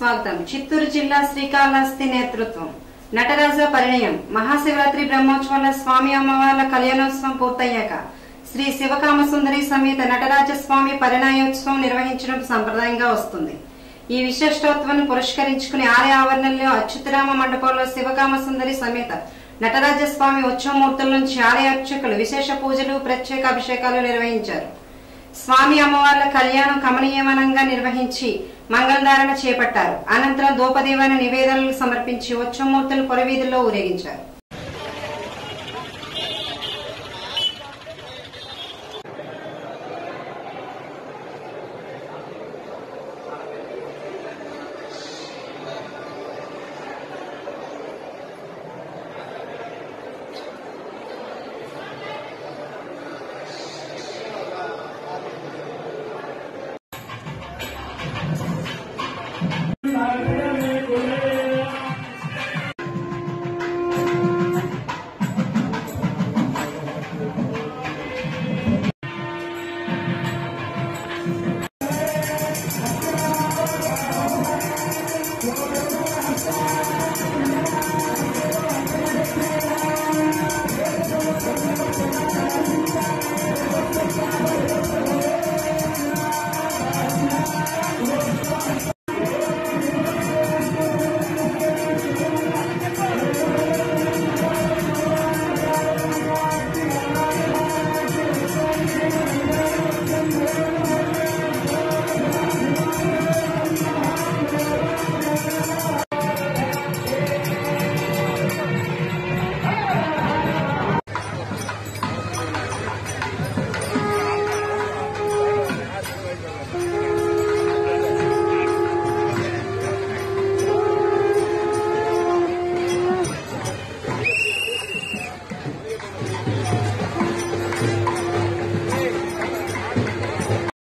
స్వాగతం చిత్తూరు జిల్లా శ్రీకాళహస్తి నేతృత్వం నటరాజ పరిణయం మహాశివరాత్రి బ్రహ్మోత్సవాల స్వామి అమ్మవార్ల కళ్యాణోత్సవం పూర్తయ్యాక శ్రీ శివకామ సుందరి సమేత నటరాజ స్వామి పరిణయోత్సవం నిర్వహించడం సంప్రదాయంగా వస్తుంది ఈ విశిష్టోత్సవాన్ని పురస్కరించుకుని ఆలయ ఆవరణలో అచ్యుతరామ మండపంలో శివకామ సుందరి సమేత నటరాజ స్వామి ఉత్సవమూర్తుల నుంచి ఆలయ అర్చకులు విశేష పూజలు ప్రత్యేక అభిషేకాలు నిర్వహించారు స్వామి అమ్మవార్ల కళ్యాణం కమనీయమనంగా నిర్వహించి మంగళధారణ చేపట్టారు అనంతరం దూపదీవన నివేదనలు సమర్పించి ఉత్సవమూర్తులు పొరవీధుల్లో ఊరేగించారు